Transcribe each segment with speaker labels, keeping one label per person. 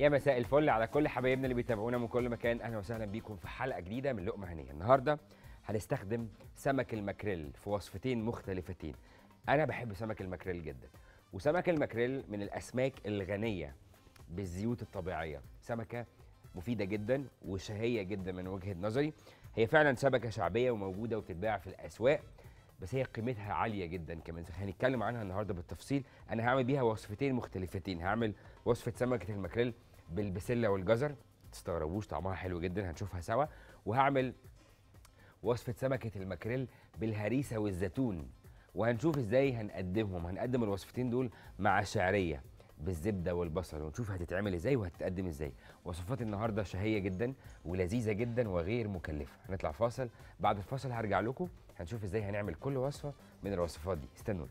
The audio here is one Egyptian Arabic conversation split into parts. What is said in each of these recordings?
Speaker 1: يا مساء الفل على كل حبايبنا اللي بيتابعونا من كل مكان اهلا وسهلا بيكم في حلقه جديده من لقمه هنيه النهارده هنستخدم سمك الماكريل في وصفتين مختلفتين انا بحب سمك الماكريل جدا وسمك الماكريل من الاسماك الغنيه بالزيوت الطبيعيه سمكه مفيده جدا وشهيه جدا من وجهه نظري هي فعلا سمكه شعبيه وموجوده وبتتباع في الاسواق بس هي قيمتها عاليه جدا كمان هنتكلم عنها النهارده بالتفصيل انا هعمل بيها وصفتين مختلفتين هعمل وصفه سمكه الماكريل بالبسله والجزر ما تستغربوش طعمها حلو جدا هنشوفها سوا وهعمل وصفه سمكه الماكريل بالهريسه والزيتون وهنشوف ازاي هنقدمهم هنقدم الوصفتين دول مع شعريه بالزبده والبصل ونشوف هتتعمل ازاي وهتتقدم ازاي وصفات النهارده شهيه جدا ولذيذه جدا وغير مكلفه هنطلع فاصل بعد الفاصل هرجع لكم هنشوف ازاي هنعمل كل وصفه من الوصفات دي استنونا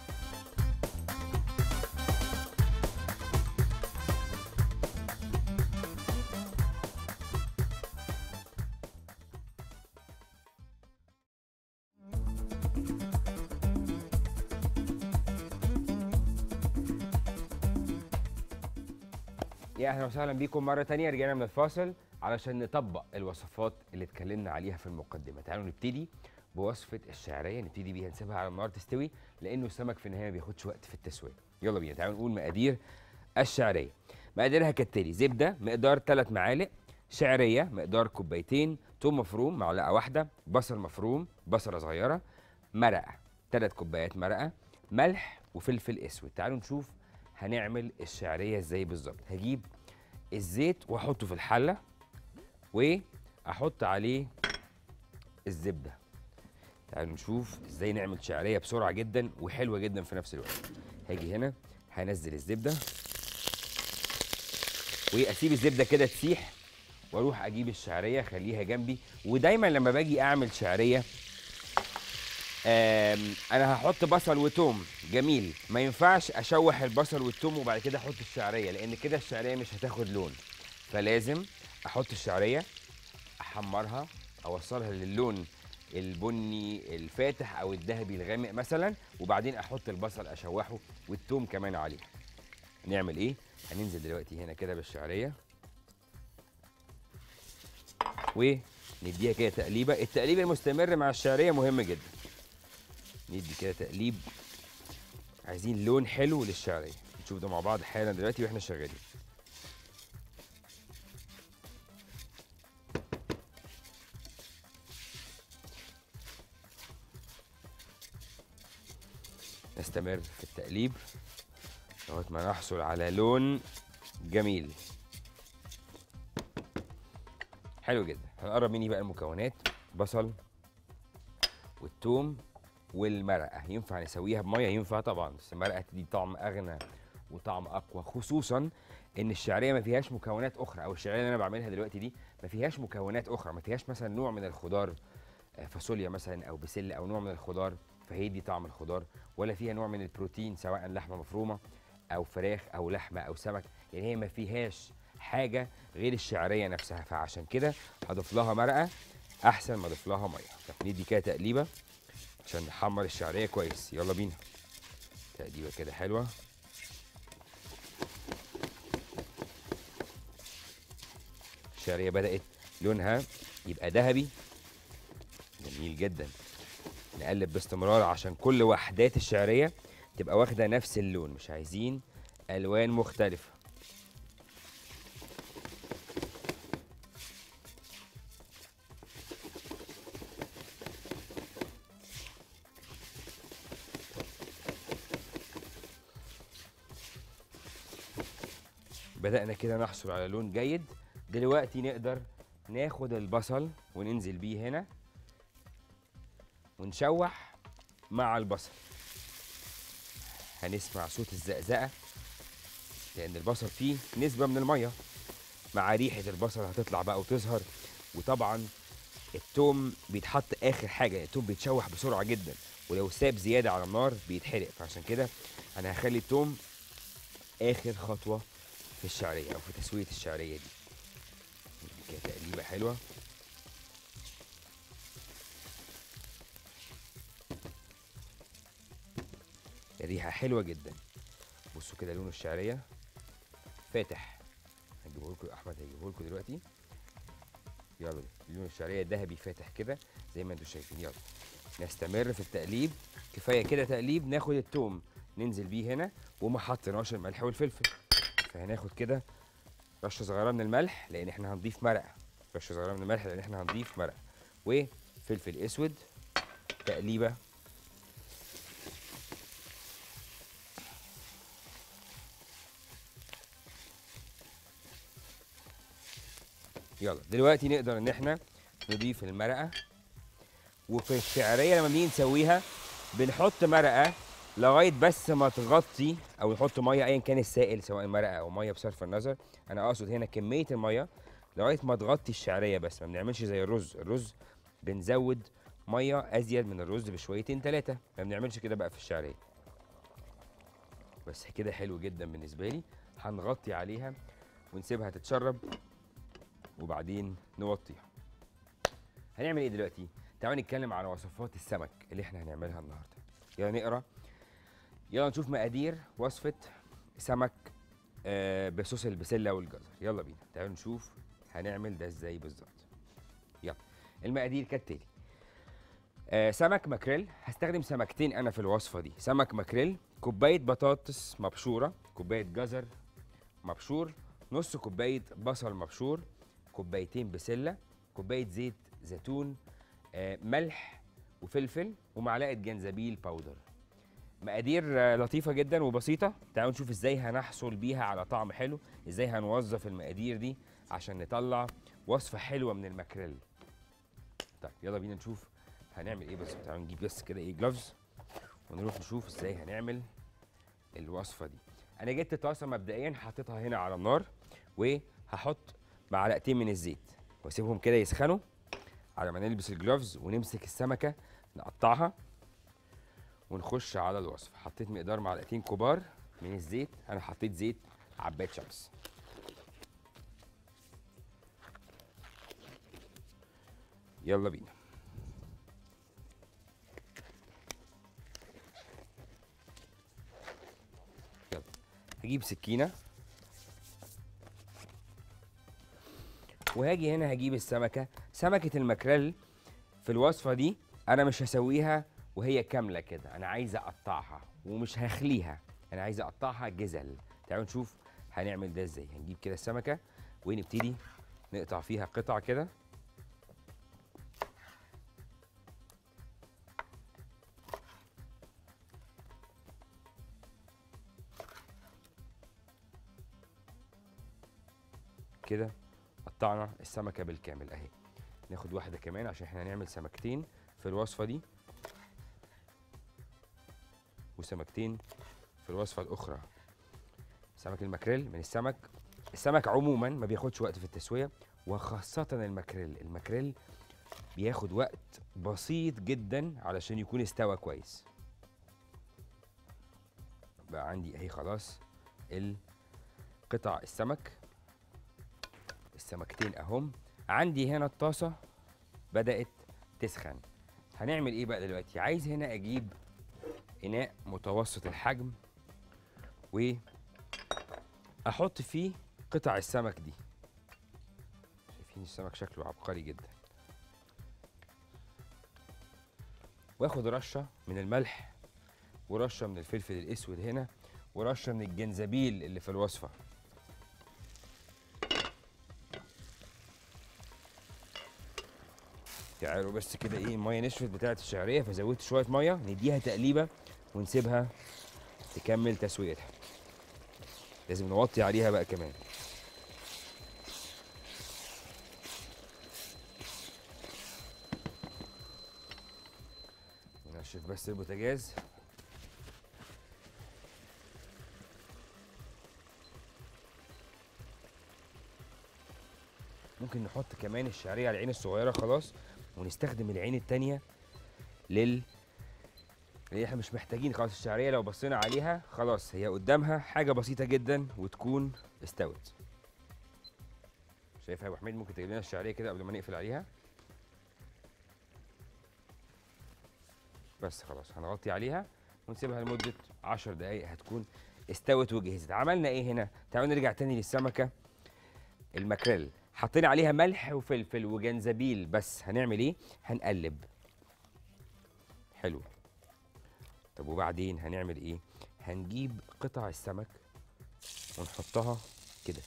Speaker 1: يا اهلا وسهلا بيكم مره تانية رجعنا من الفاصل علشان نطبق الوصفات اللي اتكلمنا عليها في المقدمه تعالوا نبتدي بوصفه الشعريه نبتدي بيها نسيبها على النار تستوي لانه السمك في النهايه ما بياخدش وقت في التسويه يلا بينا تعالوا نقول مقادير الشعريه مقاديرها كالتالي زبده مقدار 3 معالق شعريه مقدار كوبايتين توم مفروم معلقه واحده بصل مفروم بصله صغيره مرقه 3 كوبايات مرقه ملح وفلفل اسود تعالوا نشوف هنعمل الشعريه ازاي بالظبط هجيب الزيت واحطه في الحله واحط عليه الزبده تعالوا نشوف ازاي نعمل شعريه بسرعه جدا وحلوه جدا في نفس الوقت هاجي هنا هنزل الزبده واسيب الزبده كده تسيح واروح اجيب الشعريه اخليها جنبي ودايما لما باجي اعمل شعريه آم، انا هحط بصل وتوم جميل ما ينفعش اشوح البصل والتوم وبعد كده احط الشعريه لان كده الشعريه مش هتاخد لون فلازم احط الشعريه احمرها اوصلها للون البني الفاتح او الذهبي الغامق مثلا وبعدين احط البصل اشوحه والتوم كمان عليه نعمل ايه هننزل دلوقتي هنا كده بالشعريه ونديها كده تقليبه التقليب المستمر مع الشعريه مهم جدا ندي كده تقليب عايزين لون حلو للشعريه نشوف ده مع بعض حالا دلوقتي واحنا شغالين نستمر في التقليب لغايه ما نحصل على لون جميل حلو جدا هنقرب مني بقى المكونات بصل والثوم والمرقه ينفع نسويها بميه ينفع طبعا بس المرقه تدي طعم اغنى وطعم اقوى خصوصا ان الشعريه ما فيهاش مكونات اخرى او الشعريه اللي انا بعملها دلوقتي دي ما فيهاش مكونات اخرى ما فيهاش مثلا نوع من الخضار آه، فاصوليا مثلا او بسله او نوع من الخضار فهيدي طعم الخضار ولا فيها نوع من البروتين سواء لحمه مفرومه او فراخ او لحمه او سمك يعني هي ما فيهاش حاجه غير الشعريه نفسها فعشان كده هضيف لها مرقه احسن ما اضيف لها ميه طب ندي كده تقليبه عشان نحمر الشعريه كويس يلا بينا تقليبه كده حلوه الشعريه بدات لونها يبقى ذهبي جميل جدا نقلب باستمرار عشان كل وحدات الشعريه تبقى واخده نفس اللون مش عايزين الوان مختلفه بدأنا كده نحصل على لون جيد دلوقتي نقدر ناخد البصل وننزل بيه هنا ونشوح مع البصل هنسمع صوت الزقزقة لأن البصل فيه نسبة من المية مع ريحة البصل هتطلع بقى وتظهر وطبعا التوم بيتحط آخر حاجة التوم بيتشوح بسرعة جدا ولو ساب زيادة على النار بيتحرق فعشان كده أنا هخلي التوم آخر خطوة في الشعريه او في تسويه الشعريه دي ندي كده تقليبه حلوه الريحه حلوه جدا بصوا كده لون الشعريه فاتح هجيبه لكم احمد هيجيبه لكم دلوقتي يلا بينا. لون الشعريه ذهبي فاتح كده زي ما انتم شايفين يلا نستمر في التقليب كفايه كده تقليب ناخد التوم ننزل بيه هنا وما حطيناش الملح والفلفل فهناخد كده رشه صغيره من الملح لان احنا هنضيف مرقه رشه صغيره من الملح لان احنا هنضيف مرقه وفلفل اسود تقليبه يلا دلوقتي نقدر ان احنا نضيف المرقه وفي الشعريه لما بنيجي نسويها بنحط مرقه لغايه بس ما تغطي او نحط ميه ايا كان السائل سواء مرقه او ميه بصرف النظر انا اقصد هنا كميه الميه لغايه ما تغطي الشعريه بس ما بنعملش زي الرز الرز بنزود ميه ازيد من الرز بشويتين ثلاثه ما بنعملش كده بقى في الشعريه بس كده حلو جدا بالنسبه لي هنغطي عليها ونسيبها تتشرب وبعدين نوطيها هنعمل ايه دلوقتي تعالوا نتكلم على وصفات السمك اللي احنا هنعملها النهارده يلا نقرا يلا نشوف مقادير وصفه سمك آه بصوص البسله والجزر يلا بينا تعالوا نشوف هنعمل ده ازاي بالظبط يلا المقادير كالتالي آه سمك ماكريل هستخدم سمكتين انا في الوصفه دي سمك ماكريل كوبايه بطاطس مبشوره كوبايه جزر مبشور نص كوبايه بصل مبشور كوبايتين بسله كوبايه زيت زيتون آه، ملح وفلفل ومعلقه جنزبيل باودر مقادير آه، لطيفه جدا وبسيطه تعالوا نشوف ازاي هنحصل بيها على طعم حلو ازاي هنوظف المقادير دي عشان نطلع وصفه حلوه من الماكريل طيب يلا بينا نشوف هنعمل ايه بالظبط تعالوا نجيب بس كده ايه جلافز ونروح نشوف ازاي هنعمل الوصفه دي انا جبت طاسه مبدئيا حطيتها هنا على النار وهحط معلقتين من الزيت واسيبهم كده يسخنوا على ما نلبس الجلافز ونمسك السمكه نقطعها ونخش على الوصفه حطيت مقدار معلقتين كبار من الزيت انا حطيت زيت عباد شمس يلا بينا يلا هجيب سكينه وهاجي هنا هجيب السمكه سمكه الماكريل في الوصفه دي انا مش هسويها وهي كامله كده انا عايز اقطعها ومش هخليها انا عايز اقطعها جزل تعالوا نشوف هنعمل ده ازاي هنجيب كده السمكه ونبتدي نقطع فيها قطع كده كده قطعنا السمكه بالكامل اهي ناخد واحده كمان عشان احنا هنعمل سمكتين في الوصفه دي وسمكتين في الوصفه الاخرى سمك الماكريل من السمك السمك عموما ما بياخدش وقت في التسويه وخاصه الماكريل الماكريل بياخد وقت بسيط جدا علشان يكون استوى كويس بقى عندي اهي خلاص القطع السمك السمكتين اهم عندي هنا الطاسه بدات تسخن هنعمل ايه بقى دلوقتي عايز هنا اجيب اناء متوسط الحجم واحط فيه قطع السمك دي شايفين السمك شكله عبقري جدا واخد رشه من الملح ورشه من الفلفل الاسود هنا ورشه من الجنزبيل اللي في الوصفه تعالوا بس كده ايه الميه نشفت بتاعه الشعريه فزودت شويه ميه نديها تقليبه ونسيبها تكمل تسويتها لازم نوطي عليها بقى كمان ننشف بس البوتاجاز ممكن نحط كمان الشعريه على العين الصغيره خلاص ونستخدم العين التانية لل اللي احنا مش محتاجين خلاص الشعريه لو بصينا عليها خلاص هي قدامها حاجه بسيطه جدا وتكون استوت شايف يا ابو حميد ممكن تجيب لنا الشعريه كده قبل ما نقفل عليها بس خلاص هنغطي عليها ونسيبها لمده 10 دقائق هتكون استوت وجهزت عملنا ايه هنا تعالوا نرجع تاني للسمكه الماكريل حطينا عليها ملح وفلفل وجنزبيل بس هنعمل ايه هنقلب حلو طب وبعدين هنعمل ايه هنجيب قطع السمك ونحطها كده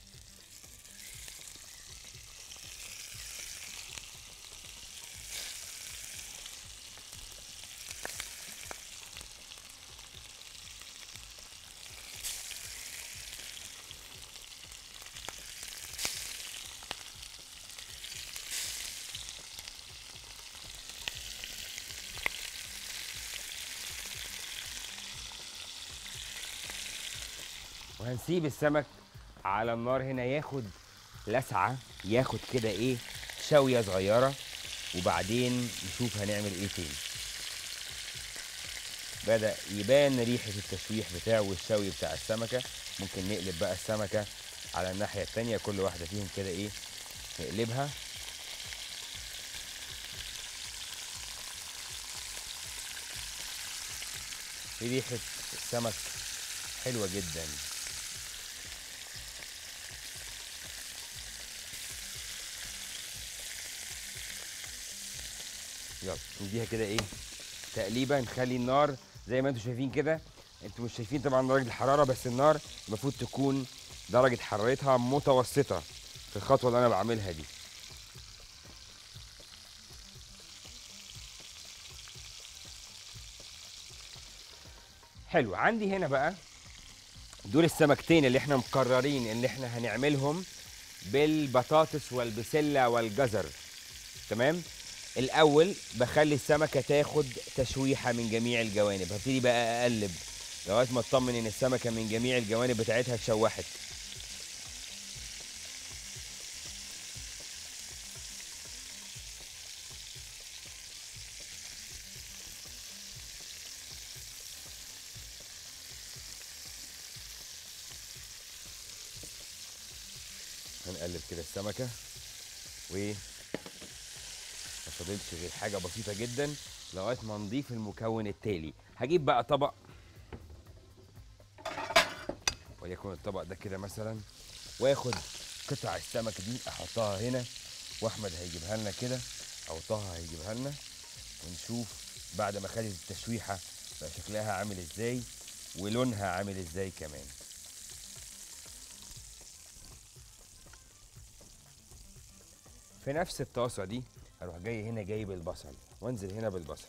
Speaker 1: وهنسيب السمك على النار هنا ياخد لسعة ياخد كده ايه شوية صغيرة وبعدين نشوف هنعمل ايه تاني بدأ يبان ريحة التشويح بتاعه والشوي بتاع السمكة ممكن نقلب بقى السمكة على الناحية التانية كل واحدة فيهم كده ايه نقلبها ريحة السمك حلوة جدا يلا نديها كده ايه تقليبه نخلي النار زي ما انتم شايفين كده انتوا مش شايفين طبعا درجه الحراره بس النار المفروض تكون درجه حرارتها متوسطه في الخطوه اللي انا بعملها دي حلو عندي هنا بقى دول السمكتين اللي احنا مقررين ان احنا هنعملهم بالبطاطس والبسله والجزر تمام الاول بخلي السمكه تاخد تشويحه من جميع الجوانب هبتدي بقى اقلب لغايه ما اطمن ان السمكه من جميع الجوانب بتاعتها اتشوحت هنقلب كده السمكه و ما فاضلش غير حاجه بسيطه جدا لغايه ما نضيف المكون التالي هجيب بقى طبق وليكن الطبق ده كده مثلا واخد قطع السمك دي احطها هنا واحمد هيجيبها لنا كده او طه هيجيبها لنا ونشوف بعد ما خدت التشويحه بقى شكلها عامل ازاي ولونها عامل ازاي كمان في نفس الطاسه دي هروح جاي هنا جايب البصل وانزل هنا بالبصل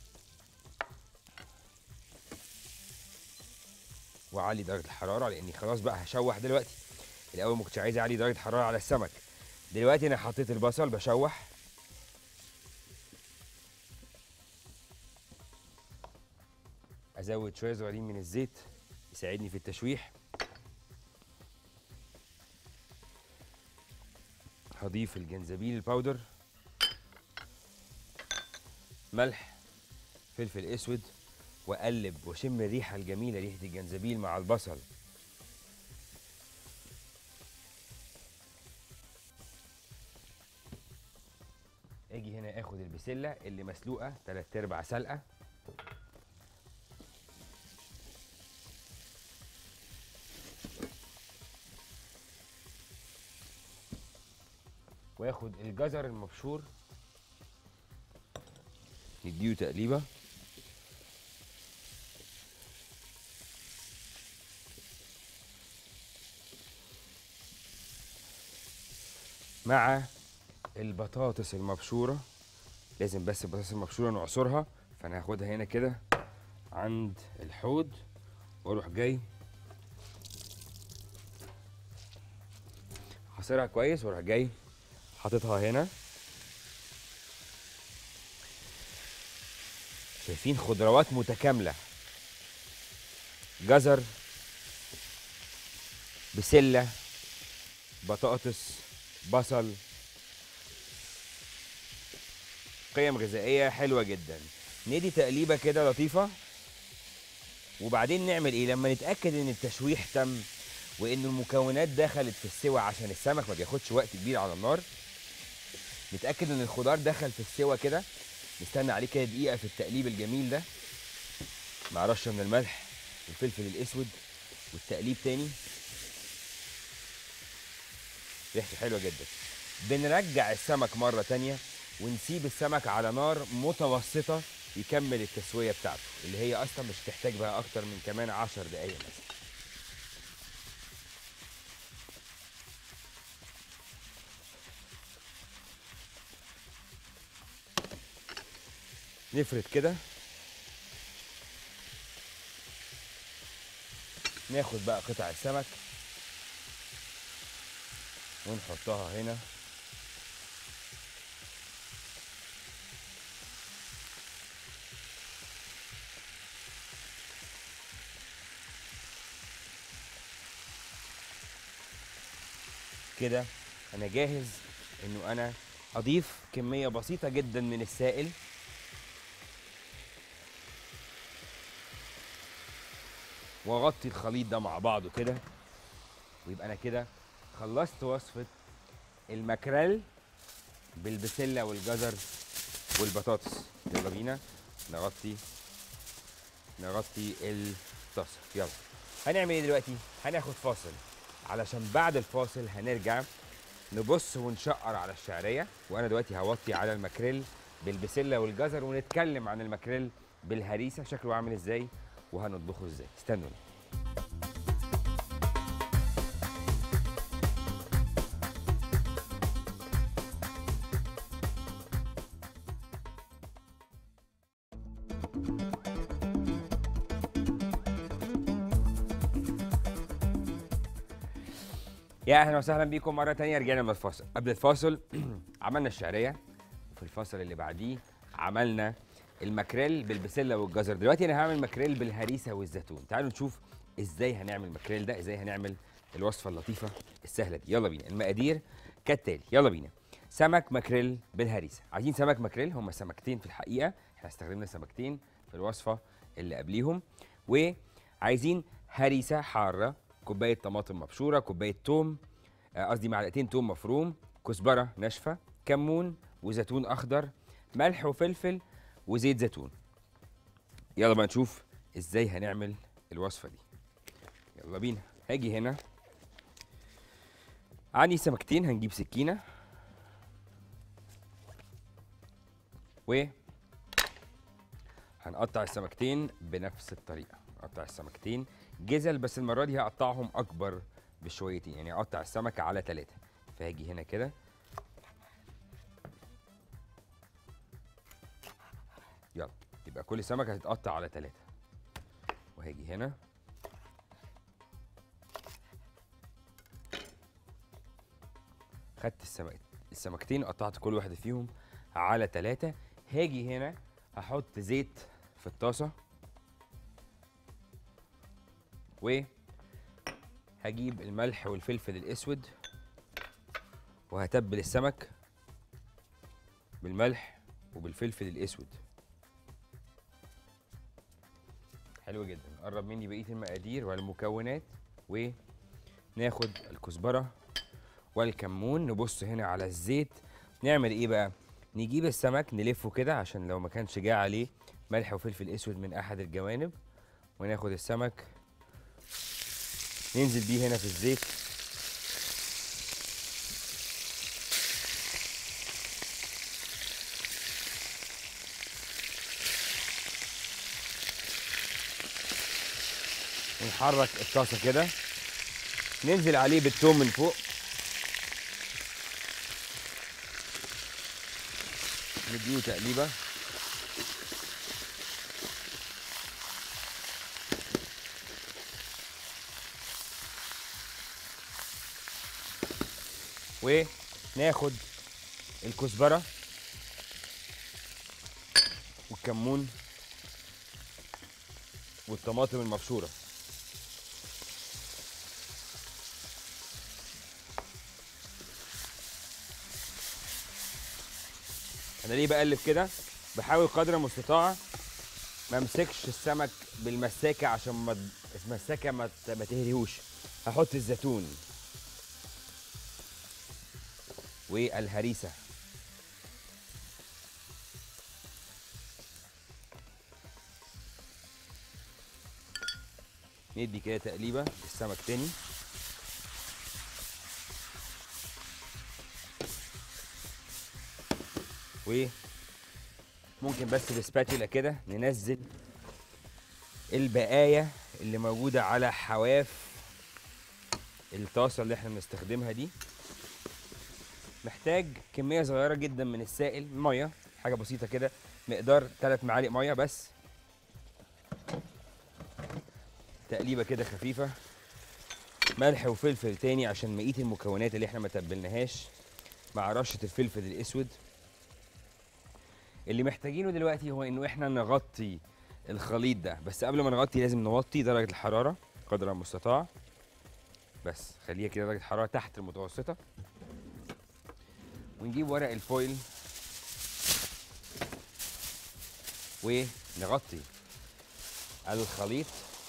Speaker 1: واعلي درجه الحراره لاني خلاص بقى هشوح دلوقتي الاول ما كنتش عايز اعلي درجه الحراره على السمك دلوقتي انا حطيت البصل بشوح ازود شويه صغيرين من الزيت يساعدني في التشويح هضيف الجنزبيل الباودر ملح فلفل اسود واقلب واشم الريحه الجميله ريحه الجنزبيل مع البصل اجي هنا اخد البسله اللي مسلوقه تلات ارباع سلقه واخد الجزر المبشور نديه تقليبه مع البطاطس المبشوره لازم بس البطاطس المبشوره نعصرها فانا هاخدها هنا كده عند الحوض واروح جاي حاصرها كويس واروح جاي حاططها هنا شايفين خضروات متكامله جزر بسله بطاطس بصل قيم غذائيه حلوه جدا ندي تقليبه كده لطيفه وبعدين نعمل ايه لما نتاكد ان التشويح تم وان المكونات دخلت في السوى عشان السمك ما بياخدش وقت كبير على النار نتاكد ان الخضار دخل في السوى كده نستنى عليه كده دقيقه في التقليب الجميل ده مع رشه من الملح والفلفل الاسود والتقليب تاني ريحته حلوه جدا بنرجع السمك مره تانية ونسيب السمك على نار متوسطه يكمل التسويه بتاعته اللي هي اصلا مش تحتاج بقى اكتر من كمان 10 دقايق مثلا نفرد كده ناخد بقى قطع السمك ونحطها هنا كده انا جاهز انه انا اضيف كميه بسيطه جدا من السائل واغطي الخليط ده مع بعضه كده ويبقى انا كده خلصت وصفه المكريل بالبسله والجزر والبطاطس يلا بينا نغطي نغطي الطاسه يلا هنعمل ايه دلوقتي هناخد فاصل علشان بعد الفاصل هنرجع نبص ونشقر على الشعريه وانا دلوقتي هوطي على المكريل بالبسله والجزر ونتكلم عن المكريل بالهريسه شكله عامل ازاي وهنطبخه ازاي استنوا يا اهلا وسهلا بيكم مره تانية رجعنا من الفاصل قبل الفاصل عملنا الشعريه وفي الفاصل اللي بعديه عملنا الماكريل بالبسله والجزر دلوقتي انا هعمل ماكريل بالهريسه والزيتون تعالوا نشوف ازاي هنعمل الماكريل ده ازاي هنعمل الوصفه اللطيفه السهله دي يلا بينا المقادير كالتالي يلا بينا سمك ماكريل بالهريسه عايزين سمك ماكريل هم سمكتين في الحقيقه احنا استخدمنا سمكتين في الوصفه اللي قبليهم وعايزين هريسه حاره كوبايه طماطم مبشوره كوبايه توم آه، قصدي معلقتين توم مفروم كزبره ناشفه كمون وزيتون اخضر ملح وفلفل وزيت زيتون يلا بقى نشوف ازاي هنعمل الوصفه دي يلا بينا هاجي هنا عندي سمكتين هنجيب سكينه و هنقطع السمكتين بنفس الطريقه نقطع السمكتين جزل بس المره دي هقطعهم اكبر بشويتين يعني اقطع السمكه على ثلاثه فهاجي هنا كده يلا يبقى كل سمكه هتتقطع على ثلاثه وهاجي هنا خدت السمك السمكتين قطعت كل واحده فيهم على ثلاثه هاجي هنا هحط زيت في الطاسه و هجيب الملح والفلفل الاسود وهتبل السمك بالملح وبالفلفل الاسود حلو جدا قرب مني بقيه المقادير والمكونات وناخد الكزبره والكمون نبص هنا على الزيت نعمل ايه بقى نجيب السمك نلفه كده عشان لو ما كانش جاي عليه ملح وفلفل اسود من احد الجوانب وناخد السمك ننزل بيه هنا في الزيت ونحرك الطاسه كده ننزل عليه بالثوم من فوق نديله تقليبه وناخد الكزبره والكمون والطماطم المبشوره انا ليه بقلب كده بحاول قدر المستطاع ما امسكش السمك بالمساكه عشان ما المساكه ما ت- ما تهريهوش هحط الزيتون والهريسه ندي كده تقليبه السمك تاني وممكن بس بسباتولا كده ننزل البقايا اللي موجوده على حواف الطاسه اللي احنا بنستخدمها دي محتاج كميه صغيره جدا من السائل ميه حاجه بسيطه كده مقدار 3 معالق ميه بس تقليبه كده خفيفه ملح وفلفل تاني عشان بقيه المكونات اللي احنا ما تبلناهاش مع رشه الفلفل الاسود اللي محتاجينه دلوقتي هو انه احنا نغطي الخليط ده بس قبل ما نغطي لازم نوطي درجه الحراره قدر المستطاع بس خليها كده درجه حراره تحت المتوسطه ونجيب ورق الفويل ونغطي الخليط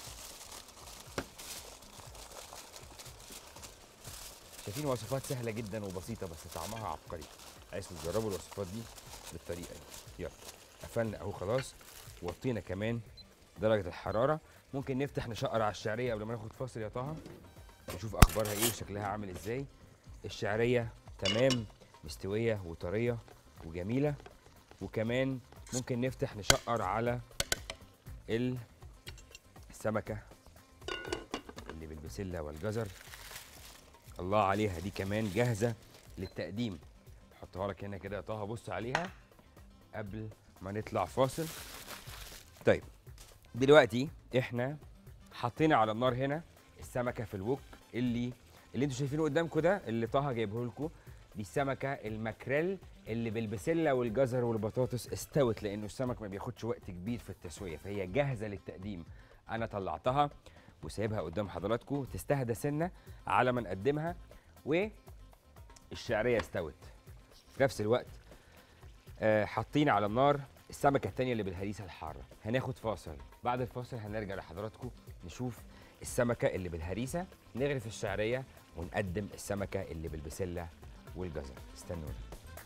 Speaker 1: شايفين وصفات سهله جدا وبسيطه بس طعمها عبقري عايزكم تجربوا الوصفات دي بالطريقه دي يلا قفلنا اهو خلاص وطينا كمان درجه الحراره ممكن نفتح نشقر على الشعريه قبل ما ناخد فاصل يا طه نشوف اخبارها ايه وشكلها عامل ازاي الشعريه تمام مستويه وطريه وجميله وكمان ممكن نفتح نشقر على ال- السمكه اللي بالبسله والجزر الله عليها دي كمان جاهزه للتقديم احطها لك هنا كده يا طه بص عليها قبل ما نطلع فاصل طيب دلوقتي احنا حطينا على النار هنا السمكه في الوك اللي اللي انتوا شايفينه قدامكم ده اللي طه جايبه لكم دي السمكه الماكريل اللي بالبسله والجزر والبطاطس استوت لانه السمك ما بياخدش وقت كبير في التسويه فهي جاهزه للتقديم انا طلعتها وسايبها قدام حضراتكم تستهدى سنه على ما نقدمها والشعريه استوت في نفس الوقت آه، حاطين على النار السمكه التانية اللي بالهريسه الحاره هناخد فاصل بعد الفاصل هنرجع لحضراتكم نشوف السمكه اللي بالهريسه نغرف الشعريه ونقدم السمكه اللي بالبسله والجزر استنونا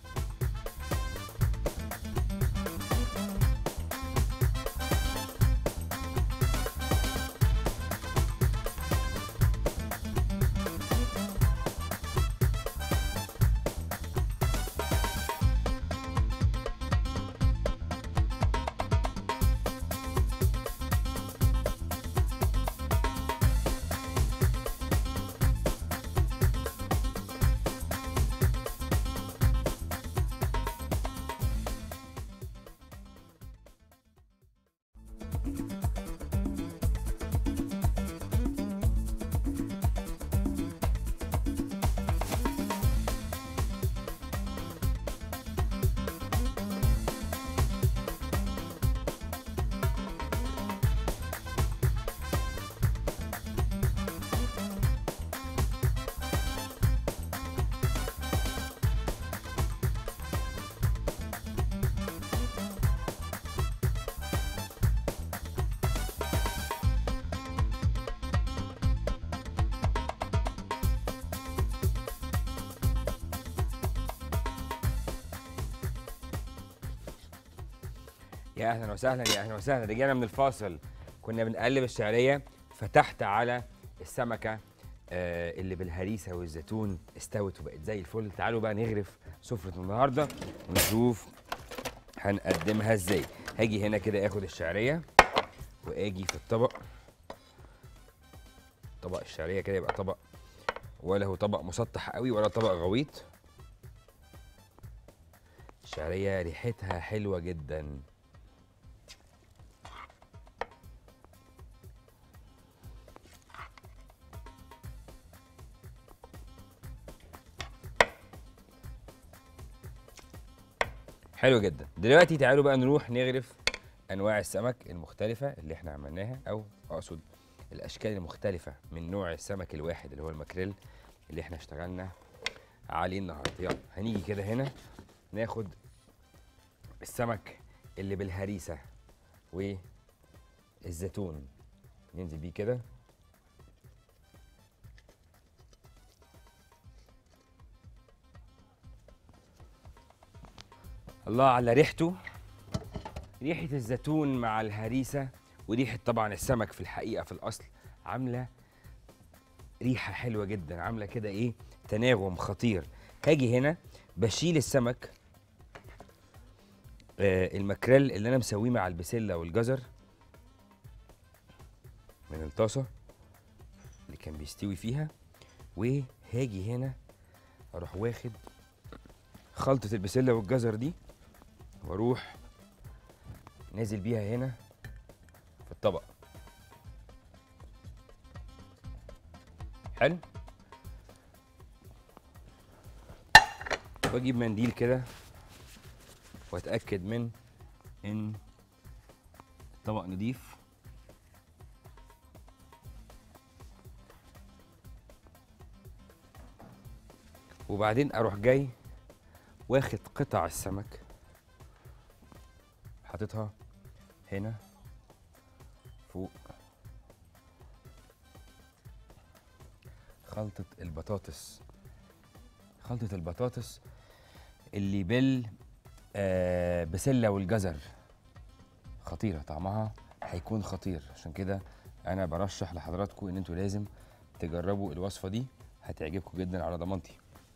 Speaker 1: يا اهلا وسهلا يا اهلا وسهلا رجعنا من الفاصل كنا بنقلب الشعريه فتحت على السمكه آه اللي بالهريسه والزيتون استوت وبقت زي الفل تعالوا بقى نغرف سفره النهارده ونشوف هنقدمها ازاي هاجي هنا كده اخد الشعريه واجي في الطبق طبق الشعريه كده يبقى طبق ولا هو طبق مسطح قوي ولا طبق غويط الشعريه ريحتها حلوه جدا حلو جدا دلوقتي تعالوا بقى نروح نغرف انواع السمك المختلفه اللي احنا عملناها او اقصد الاشكال المختلفه من نوع السمك الواحد اللي هو الماكريل اللي احنا اشتغلنا عليه النهارده يلا هنيجي كده هنا ناخد السمك اللي بالهريسه والزيتون ننزل بيه كده الله على ريحته ريحة الزيتون مع الهريسة وريحة طبعا السمك في الحقيقة في الأصل عاملة ريحة حلوة جدا عاملة كده إيه تناغم خطير هاجي هنا بشيل السمك آه المكريل اللي انا مسويه مع البسله والجزر من الطاسه اللي كان بيستوي فيها وهاجي هنا اروح واخد خلطه البسله والجزر دي واروح نازل بيها هنا في الطبق حلو واجيب منديل كده واتاكد من ان الطبق نضيف وبعدين اروح جاي واخد قطع السمك حاططها هنا فوق خلطة البطاطس خلطة البطاطس اللي بال آه بسلة والجزر خطيرة طعمها هيكون خطير عشان كده أنا برشح لحضراتكم إن أنتوا لازم تجربوا الوصفة دي هتعجبكم جدا على ضمانتي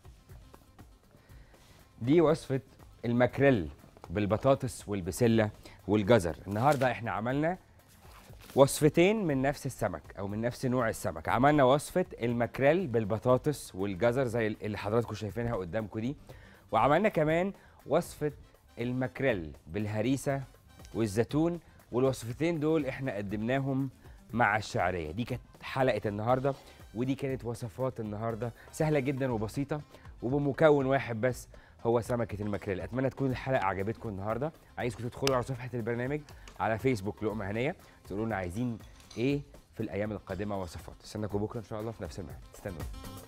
Speaker 1: دي وصفة الماكريل بالبطاطس والبسلة والجزر النهاردة احنا عملنا وصفتين من نفس السمك او من نفس نوع السمك عملنا وصفة الماكريل بالبطاطس والجزر زي اللي حضراتكم شايفينها قدامكم دي وعملنا كمان وصفة الماكريل بالهريسة والزيتون والوصفتين دول احنا قدمناهم مع الشعرية دي كانت حلقة النهاردة ودي كانت وصفات النهاردة سهلة جدا وبسيطة وبمكون واحد بس هو سمكة الماكريل أتمنى تكون الحلقة عجبتكم النهاردة عايزكم تدخلوا على صفحة البرنامج على فيسبوك لقمة هنية تقولوا لنا عايزين إيه في الأيام القادمة وصفات استناكم بكرة إن شاء الله في نفس الميعاد استنوا